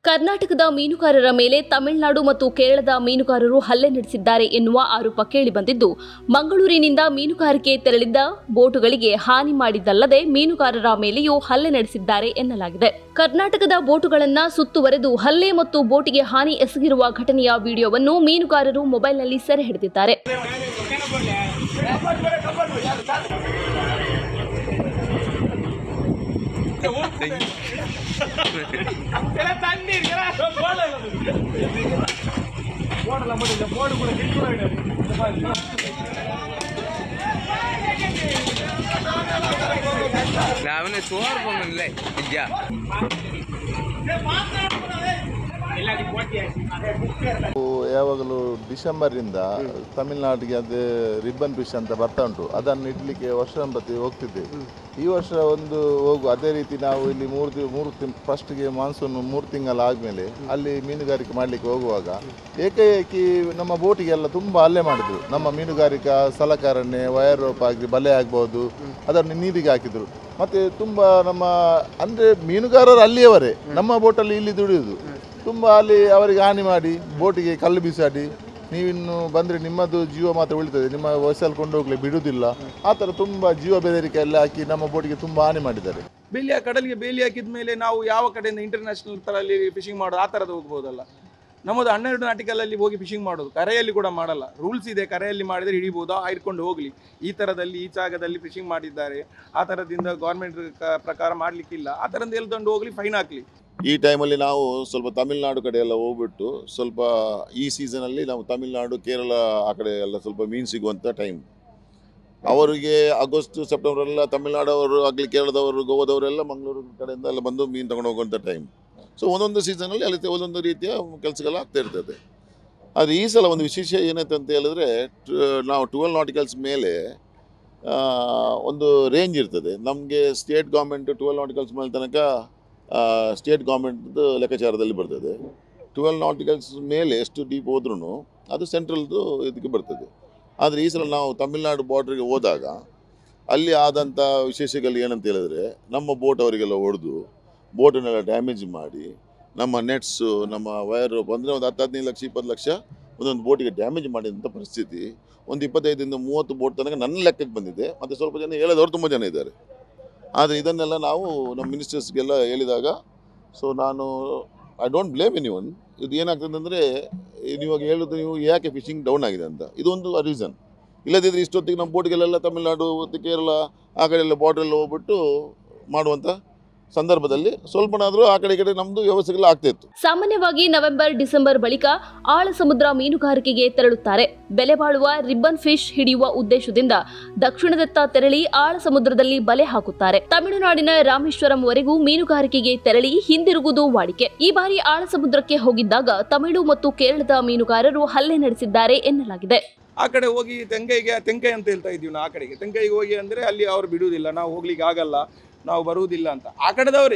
ಕರ್ನಾಟಕದ ಮೀನುಗಾರರ ಮೇಲೆ ತಮಿಳುನಾಡು ಮತ್ತು ಕೇರಳದ ಮೀನುಗಾರರು ಹಲ್ಲೆ ನಡೆಸಿದ್ದಾರೆ ಎನ್ನುವ ಆರೋಪ ಕೇಳಿಬಂದಿದ್ದು ಮಂಗಳೂರಿನಿಂದ ಮೀನುಗಾರಿಕೆ ತೆರಳಿದ್ದ ಬೋಟುಗಳಿಗೆ ಹಾನಿ ಮಾಡಿದ್ದಲ್ಲದೆ ಮೀನುಗಾರರ ಮೇಲೆಯೂ ಹಲ್ಲೆ ನಡೆಸಿದ್ದಾರೆ ಎನ್ನಲಾಗಿದೆ ಕರ್ನಾಟಕದ ಬೋಟುಗಳನ್ನ ಸುತ್ತುವರೆದು ಹಲ್ಲೆ ಮತ್ತು ಬೋಟಿಗೆ ಹಾನಿ ಎಸಗಿರುವ ಘಟನೆಯ ವಿಡಿಯೋವನ್ನು ಮೀನುಗಾರರು ಮೊಬೈಲ್ನಲ್ಲಿ ಸೆರೆ ಹಿಡಿದಿದ್ದಾರೆ അവനെ ചോറ് പോകുന്നില്ലേ ഇല്ല ನಾವು ಯಾವಾಗಲೂ ಡಿಸೆಂಬರಿಂದ ತಮಿಳ್ನಾಡಿಗೆ ಅದೇ ರಿಬ್ಬನ್ ಫಿಶ್ ಅಂತ ಬರ್ತಾ ಉಂಟು ಅದನ್ನು ಇಡ್ಲಿಕ್ಕೆ ವರ್ಷಂಬತ್ತಿ ಹೋಗ್ತಿದ್ದೇವೆ ಈ ವರ್ಷ ಒಂದು ಹೋಗು ಅದೇ ರೀತಿ ನಾವು ಇಲ್ಲಿ ಮೂರು ದಿವ ಮೂರು ತಿಂಗ್ ಫಸ್ಟ್ಗೆ ಮಾನ್ಸೂನ್ ಮೂರು ತಿಂಗಳ ಆದಮೇಲೆ ಅಲ್ಲಿ ಮೀನುಗಾರಿಕೆ ಮಾಡಲಿಕ್ಕೆ ಹೋಗುವಾಗ ಏಕಾಏಕಿ ನಮ್ಮ ಬೋಟಿಗೆಲ್ಲ ತುಂಬ ಹಲ್ಲೆ ಮಾಡಿದ್ರು ನಮ್ಮ ಮೀನುಗಾರಿಕಾ ಸಲಕರಣೆ ವಯರ್ ರೋಪ್ ಆಗಲಿ ಬಲೆ ಆಗ್ಬೋದು ಅದನ್ನು ನೀರಿಗೆ ಹಾಕಿದ್ರು ಮತ್ತೆ ತುಂಬ ನಮ್ಮ ಅಂದರೆ ಮೀನುಗಾರರು ಅಲ್ಲಿಯವರೇ ನಮ್ಮ ಬೋಟಲ್ಲಿ ಇಲ್ಲಿ ದುಡಿಯುವುದು ತುಂಬ ಅಲ್ಲಿ ಅವರಿಗೆ ಹಾನಿ ಮಾಡಿ ಬೋಟಿಗೆ ಕಲ್ಲು ಬೀಸಾಡಿ ನೀವಿನ್ನು ಬಂದರೆ ನಿಮ್ಮದು ಜೀವ ಮಾತ್ರ ಉಳಿತದೆ ನಿಮ್ಮ ವಯಸ್ಸಲ್ಲಿ ಕೊಂಡೋಗ್ಲಿ ಬಿಡುವುದಿಲ್ಲ ಆ ಥರ ತುಂಬ ಜೀವ ಬೆದರಿಕೆ ಎಲ್ಲ ಹಾಕಿ ನಮ್ಮ ಬೋಟಿಗೆ ತುಂಬ ಹಾನಿ ಮಾಡಿದ್ದಾರೆ ಬೇಲಿ ಕಡಲಿಗೆ ಬೇಲಿ ಹಾಕಿದ ಮೇಲೆ ನಾವು ಯಾವ ಕಡೆಯಿಂದ ಇಂಟರ್ನ್ಯಾಷನಲ್ ಥರಲ್ಲಿ ಫಿಶಿಂಗ್ ಮಾಡೋದು ಆ ಥರದ್ದು ಹೋಗ್ಬೋದಲ್ಲ ನಮ್ಮದು ಹನ್ನೆರಡು ನಾಟಿಕಲಲ್ಲಿ ಹೋಗಿ ಫಿಶಿಂಗ್ ಮಾಡೋದು ಕರೆಯಲ್ಲಿ ಕೂಡ ಮಾಡಲ್ಲ ರೂಲ್ಸ್ ಇದೆ ಕರೆಯಲ್ಲಿ ಮಾಡಿದರೆ ಹಿಡಿಬೋದಾ ಹಿಡ್ಕೊಂಡು ಹೋಗಲಿ ಈ ಥರದಲ್ಲಿ ಈ ಜಾಗದಲ್ಲಿ ಫಿಶಿಂಗ್ ಮಾಡಿದ್ದಾರೆ ಆ ಥರದಿಂದ ಗೌರ್ಮೆಂಟ್ ಪ್ರಕಾರ ಮಾಡಲಿಕ್ಕಿಲ್ಲ ಆ ಥರದಿಂದ ಎಲ್ಕೊಂಡು ಹೋಗಲಿ ಫೈನ್ ಹಾಕಲಿ ಈ ಟೈಮಲ್ಲಿ ನಾವು ಸ್ವಲ್ಪ ತಮಿಳ್ನಾಡು ಕಡೆ ಎಲ್ಲ ಹೋಗ್ಬಿಟ್ಟು ಸ್ವಲ್ಪ ಈ ಸೀಸನಲ್ಲಿ ನಾವು ತಮಿಳ್ನಾಡು ಕೇರಳ ಆ ಕಡೆ ಎಲ್ಲ ಸ್ವಲ್ಪ ಮೀನು ಸಿಗುವಂಥ ಟೈಮ್ ಅವರಿಗೆ ಆಗಸ್ಟ್ ಸೆಪ್ಟೆಂಬರ್ ಎಲ್ಲ ತಮಿಳ್ನಾಡವರು ಆಗಲಿ ಕೇರಳದವರು ಗೋವಾದವರೆಲ್ಲ ಮಂಗಳೂರು ಕಡೆಯಿಂದ ಎಲ್ಲ ಬಂದು ಮೀನು ತಗೊಂಡು ಹೋಗುವಂಥ ಟೈಮ್ ಸೊ ಒಂದೊಂದು ಸೀಸನಲ್ಲಿ ಅಲ್ಲಿ ಒಂದೊಂದು ರೀತಿಯ ಕೆಲಸಗಳು ಆಗ್ತಾ ಇರ್ತದೆ ಆದರೆ ಈ ಸಲ ಒಂದು ವಿಶೇಷ ಏನಾಯ್ತು ಅಂತ ಹೇಳಿದ್ರೆ ಟ- ನಾವು ಟ್ವೆಲ್ ನಾಟಿಕಲ್ಸ್ ಮೇಲೆ ಆ, ಒಂದು ರೇಂಜ್ ಇರ್ತದೆ ನಮಗೆ ಸ್ಟೇಟ್ ಗೌರ್ಮೆಂಟ್ ಟ್ವೆಲ್ ನಾಟಿಕಲ್ಸ್ ಮೇಲೆ ತನಕ ಸ್ಟೇಟ್ ಗೌರ್ಮೆಂಟ್ದು ಲೆಕ್ಕಾಚಾರದಲ್ಲಿ ಬರ್ತದೆ ಟ್ವೆಲ್ ನಾಟಿಕಲ್ಸ್ ಮೇಲೆ ಎಷ್ಟು ಡೀಪ್ ಹೋದ್ರೂ ಅದು ಸೆಂಟ್ರಲ್ದು ಇದಕ್ಕೆ ಬರ್ತದೆ ಆದರೆ ಈ ಸಲ ನಾವು ತಮಿಳ್ನಾಡು ಬಾರ್ಡ್ರಿಗೆ ಹೋದಾಗ ಅಲ್ಲಿ ಆದಂಥ ವಿಶೇಷಗಳು ಏನಂತ ಹೇಳಿದ್ರೆ ನಮ್ಮ ಬೋಟ್ ಅವರಿಗೆಲ್ಲ ಹೊಡೆದು ಬೋಟನ್ನೆಲ್ಲ ಡ್ಯಾಮೇಜ್ ಮಾಡಿ ನಮ್ಮ ನೆಟ್ಸು ನಮ್ಮ ವೈರ್ ಅಂದರೆ ಒಂದು ಹತ್ತು ಹದಿನೈದು ಲಕ್ಷ ಇಪ್ಪತ್ತು ಲಕ್ಷ ಒಂದೊಂದು ಬೋಟಿಗೆ ಡ್ಯಾಮೇಜ್ ಮಾಡಿದಂಥ ಪರಿಸ್ಥಿತಿ ಒಂದು ಇಪ್ಪತ್ತೈದರಿಂದ ಮೂವತ್ತು ಬೋಟ್ ತನಕ ನನ್ನ ಲೆಕ್ಕಕ್ಕೆ ಬಂದಿದೆ ಮತ್ತು ಸ್ವಲ್ಪ ಜನ ಹೇಳೋದವ್ರು ತುಂಬ ಜನ ಇದ್ದಾರೆ ಆದರೆ ಇದನ್ನೆಲ್ಲ ನಾವು ನಮ್ಮ ಮಿನಿಸ್ಟರ್ಸ್ಗೆಲ್ಲ ಹೇಳಿದಾಗ ಸೊ ನಾನು I don't blame anyone ಇದು ಏನಾಗ್ತದೆ ಅಂದರೆ ನೀವಾಗ ಹೇಳೋದು ನೀವು ಯಾಕೆ ಫಿಶಿಂಗ್ ಡೌನ್ ಆಗಿದೆ ಅಂತ ಇದೊಂದು ರೀಸನ್ ಇಲ್ಲದಿದ್ದರೆ ಇಷ್ಟೊತ್ತಿಗೆ ನಮ್ಮ ಬೋಟ್ಗೆಲ್ಲ ತಮಿಳ್ನಾಡು ಮತ್ತು ಕೇರಳ ಆ ಕಡೆ ಎಲ್ಲ ಬಾರ್ಡ್ರೆಲ್ಲ ಹೋಗ್ಬಿಟ್ಟು ಮಾಡುವಂಥ ಸಂದರ್ಭದಲ್ಲಿ ಸ್ವಲ್ಪನಾದರೂ ಆ ಕಡೆ ಈ ಕಡೆ ನಮ್ಮದು ವ್ಯವಸ್ಥೆಗಳು ಆಗ್ತಾಯಿತ್ತು ಸಾಮಾನ್ಯವಾಗಿ ನವೆಂಬರ್ ಡಿಸೆಂಬರ್ ಬಳಿಕ ಆಳ ಸಮುದ್ರ ಮೀನುಗಾರಿಕೆಗೆ ತೆರಳುತ್ತಾರೆ ಬೆಲೆ ಬಾಳುವ ರಿಬ್ಬನ್ ಫಿಶ್ ಹಿಡಿಯುವ ಉದ್ದೇಶದಿಂದ ದಕ್ಷಿಣದತ್ತ ತೆರಳಿ ಆಳ ಸಮುದ್ರದಲ್ಲಿ ಬಲೆ ಹಾಕುತ್ತಾರೆ ತಮಿಳುನಾಡಿನ ರಾಮೇಶ್ವರಂವರೆಗೂ ಮೀನುಗಾರಿಕೆಗೆ ತೆರಳಿ ಹಿಂದಿರುಗುವುದು ವಾಡಿಕೆ ಈ ಬಾರಿ ಆಳ ಸಮುದ್ರಕ್ಕೆ ಹೋಗಿದ್ದಾಗ ತಮಿಳು ಮತ್ತು ಕೇರಳದ ಮೀನುಗಾರರು ಹಲ್ಲೆ ನಡೆಸಿದ್ದಾರೆ ಎನ್ನಲಾಗಿದೆ ಆ ಕಡೆ ಹೋಗಿ ತೆಂಗೈಗೆ ತೆಂಕೈ ಅಂತ ಹೇಳ್ತಾ ಇದ್ದೀವಿ ನಾವು ಆ ಕಡೆಗೆ ತೆಂಕೈಗೆ ಹೋಗಿ ಅಂದರೆ ಅಲ್ಲಿ ಅವ್ರು ಬಿಡುವುದಿಲ್ಲ ನಾವು ಹೋಗ್ಲಿಕ್ಕೆ ಆಗಲ್ಲ ನಾವು ಬರುವುದಿಲ್ಲ ಅಂತ ಆ ಕಡೆದವರೇ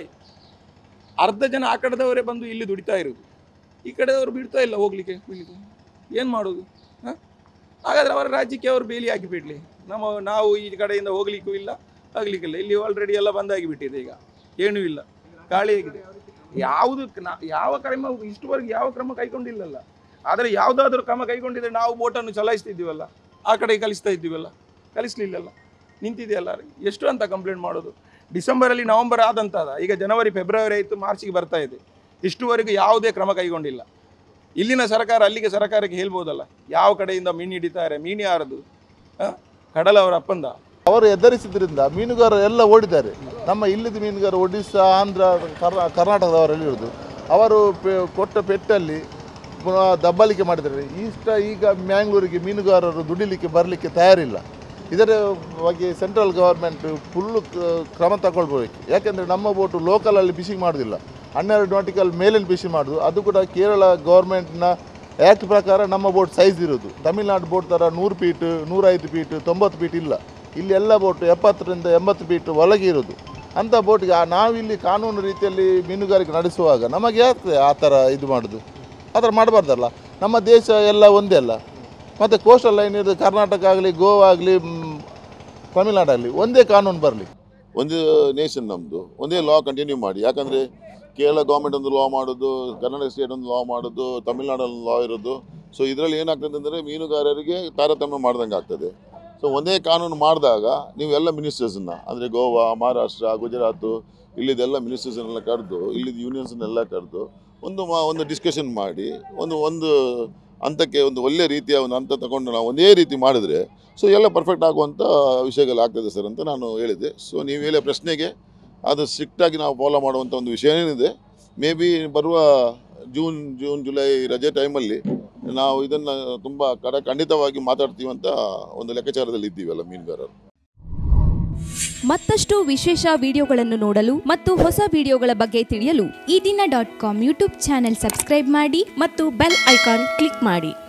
ಅರ್ಧ ಜನ ಆ ಕಡೆದವರೇ ಬಂದು ಇಲ್ಲಿ ದುಡಿತಾ ಇರೋದು ಈ ಕಡೆದವರು ಬಿಡ್ತಾ ಇಲ್ಲ ಹೋಗ್ಲಿಕ್ಕೆ ಬಿಡ್ಲಿಕ್ಕೆ ಏನು ಮಾಡೋದು ಹಾಂ ಹಾಗಾದ್ರೆ ಅವರ ರಾಜ್ಯಕ್ಕೆ ಅವರು ಬೇಲಿ ಹಾಕಿ ಬಿಡಲಿ ನಮ್ಮ ನಾವು ಈ ಕಡೆಯಿಂದ ಹೋಗ್ಲಿಕ್ಕೂ ಇಲ್ಲ ಆಗಲಿಕ್ಕಿಲ್ಲ ಇಲ್ಲಿ ಆಲ್ರೆಡಿ ಎಲ್ಲ ಬಂದಾಗಿ ಬಿಟ್ಟಿದೆ ಈಗ ಏನೂ ಇಲ್ಲ ಗಾಳಿಯಾಗಿದೆ ಯಾವುದು ನಾ- ಯಾವ ಕ್ರಮ ಇಷ್ಟುವರೆಗೆ ಯಾವ ಕ್ರಮ ಕೈಗೊಂಡಿಲ್ಲಲ್ಲ ಆದರೆ ಯಾವುದಾದ್ರೂ ಕ್ರಮ ಕೈಗೊಂಡಿದ್ರೆ ನಾವು ಬೋಟನ್ನು ಚಲಾಯಿಸ್ತಿದ್ದೀವಲ್ಲ ಆ ಕಡೆ ಕಲಿಸ್ತಾ ಇದ್ದೀವಲ್ಲ ಕಲಿಸ್ಲಿಲ್ಲಲ್ಲ ನಿಂತಿದೆಯಲ್ಲ ಎಷ್ಟು ಅಂತ ಕಂಪ್ಲೇಂಟ್ ಮಾಡೋದು ಡಿಸೆಂಬರಲ್ಲಿ ನವೆಂಬರ್ ಆದಂಥದ ಈಗ ಜನವರಿ ಫೆಬ್ರವರಿ ಆಯಿತು ಮಾರ್ಚಿಗೆ ಬರ್ತಾ ಇದೆ ಇಷ್ಟುವರೆಗೂ ಯಾವುದೇ ಕ್ರಮ ಕೈಗೊಂಡಿಲ್ಲ ಇಲ್ಲಿನ ಸರ್ಕಾರ ಅಲ್ಲಿಗೆ ಸರ್ಕಾರಕ್ಕೆ ಹೇಳ್ಬೋದಲ್ಲ ಯಾವ ಕಡೆಯಿಂದ ಮೀನು ಹಿಡಿತಾರೆ ಮೀನು ಯಾರದು ಆ? ಕಡಲವರ ಅಪ್ಪಂದ ಅವರು ಎದುರಿಸಿದ್ರಿಂದ ಮೀನುಗಾರರು ಎಲ್ಲ ಓಡಿದ್ದಾರೆ ನಮ್ಮ ಇಲ್ಲಿದ ಮೀನುಗಾರರು ಒಡಿಸ್ಸಾ ಆಂಧ್ರ ಕರ್ನಾ ಕರ್ನಾಟಕದವರಲ್ಲಿ ಇರೋದು ಅವರು ಪೆ- ಕೊಟ್ಟ ಪೆಟ್ಟಲ್ಲಿ ಪುನಃ ದಬ್ಬಾಳಿಕೆ ಮಾಡಿದ್ದಾರೆ ಇಷ್ಟ ಈಗ ಮ್ಯಾಂಗ್ಳೂರಿಗೆ ಮೀನುಗಾರರು ದುಡಿಲಿಕ್ಕೆ ಬರಲಿಕ್ಕೆ ತಯಾರಿಲ್ಲ ಇದರ ಬಗ್ಗೆ ಸೆಂಟ್ರಲ್ ಗವರ್ಮೆಂಟ್ ಫುಲ್ಲು ಕ್ರಮ ತಗೊಳ್ಬೇಕು ಯಾಕೆಂದರೆ ನಮ್ಮ ಬೋಟು ಲೋಕಲಲ್ಲಿ ಫಿಶಿಂಗ್ ಮಾಡೋದಿಲ್ಲ ಹನ್ನೆರಡು ನಾಟಿಕಲ್ ಮೇಲಲ್ಲಿ ಫಿಶಿಂಗ್ ಮಾಡೋದು ಅದು ಕೂಡ ಕೇರಳ ಗೌರ್ಮೆಂಟ್ನ ಆ್ಯಕ್ಟ್ ಪ್ರಕಾರ ನಮ್ಮ ಬೋಟ್ ಸೈಜ್ ಇರೋದು ತಮಿಳ್ನಾಡು ಬೋಟ್ ಥರ ನೂರು ಫೀಟ್ ನೂರೈದು ಫೀಟ್ ತೊಂಬತ್ತು ಫೀಟ್ ಇಲ್ಲ ಇಲ್ಲಿ ಎಲ್ಲ ಬೋಟ್ ಎಪ್ಪತ್ತರಿಂದ ಎಂಬತ್ತು ಫೀಟ್ ಒಳಗೆ ಇರೋದು ಅಂಥ ಬೋಟ್ಗೆ ಆ- ನಾವಿಲ್ಲಿ ಕಾನೂನು ರೀತಿಯಲ್ಲಿ ಮೀನುಗಾರಿಕೆ ನಡೆಸುವಾಗ ನಮಗೆ ಯಾಕೆ ಆ ಥರ ಇದು ಮಾಡೋದು ಆ ಥರ ಮಾಡಬಾರ್ದಲ್ಲ ನಮ್ಮ ದೇಶ ಎಲ್ಲ ಒಂದೇ ಅಲ್ಲ ಮತ್ತು ಕೋಸ್ಟಲ್ ಲೈನ್ ಇರೋದು ಕರ್ನಾಟಕ ಆಗಲಿ ಗೋವಾ ಆಗಲಿ ತಮಿಳ್ನಾಡಾಗಲಿ ಒಂದೇ ಕಾನೂನು ಬರಲಿ ಒಂದು ನೇಷನ್ ನಮ್ಮದು ಒಂದೇ ಲಾ ಕಂಟಿನ್ಯೂ ಮಾಡಿ ಯಾಕಂದರೆ ಕೇರಳ ಗೌರ್ಮೆಂಟ್ ಒಂದು ಲಾ ಮಾಡೋದು ಕರ್ನಾಟಕ ಸ್ಟೇಟ್ ಒಂದು ಲಾ ಮಾಡೋದು ತಮಿಳ್ನಾಡಲ್ಲಿ ಲಾ ಇರೋದು ಸೊ ಇದರಲ್ಲಿ ಏನಾಗ್ತದೆ ಅಂದರೆ ಮೀನುಗಾರರಿಗೆ ತಾರತಮ್ಯ ಮಾಡ್ದಂಗೆ ಆಗ್ತದೆ ಸೊ ಒಂದೇ ಕಾನೂನು ಮಾಡಿದಾಗ ನೀವು ಎಲ್ಲ ಮಿನಿಸ್ಟರ್ಸನ್ನ ಅಂದರೆ ಗೋವಾ ಮಹಾರಾಷ್ಟ್ರ ಗುಜರಾತು ಇಲ್ಲಿದೆಲ್ಲ ಮಿನಿಸ್ಟರ್ಸನ್ನೆಲ್ಲ ಕರೆದು ಇಲ್ಲಿದ್ದು ಯೂನಿಯನ್ಸನ್ನೆಲ್ಲ ಕರೆದು ಒಂದು ಮಾ ಒಂದು ಡಿಸ್ಕಷನ್ ಮಾಡಿ ಒಂದು ಒಂದು ಹಂತಕ್ಕೆ ಒಂದು ಒಳ್ಳೆ ರೀತಿಯ ಒಂದು ಹಂತ ತಗೊಂಡು ನಾವು ಒಂದೇ ರೀತಿ ಮಾಡಿದರೆ ಸೊ ಎಲ್ಲ ಪರ್ಫೆಕ್ಟ್ ಆಗುವಂಥ ವಿಷಯಗಳು ಆಗ್ತದೆ ಸರ್ ಅಂತ ನಾನು ಹೇಳಿದೆ ಸೊ ನೀವು ಹೇಳೋ ಪ್ರಶ್ನೆಗೆ ಅದು ಸ್ಟ್ರಿಕ್ಟಾಗಿ ನಾವು ಫಾಲೋ ಮಾಡುವಂಥ ಒಂದು ವಿಷಯ ಏನಿದೆ ಮೇ ಬಿ ಬರುವ ಜೂನ್ ಜೂನ್ ಜುಲೈ ರಜೆ ಟೈಮಲ್ಲಿ ನಾವು ಇದನ್ನು ತುಂಬ ಕಡ ಖಂಡಿತವಾಗಿ ಮಾತಾಡ್ತೀವಿ ಅಂತ ಒಂದು ಲೆಕ್ಕಾಚಾರದಲ್ಲಿ ಇದ್ದೀವಲ್ಲ ಮೀನುಗಾರರು ಮತ್ತಷ್ಟು ವಿಶೇಷ ವಿಡಿಯೋಗಳನ್ನು ನೋಡಲು ಮತ್ತು ಹೊಸ ವಿಡಿಯೋಗಳ ಬಗ್ಗೆ ತಿಳಿಯಲು Ee Dina dot com YouTube channel subscribe ಮಾಡಿ ಮತ್ತು ಬೆಲ್ ಐಕಾನ್ ಕ್ಲಿಕ್ ಮಾಡಿ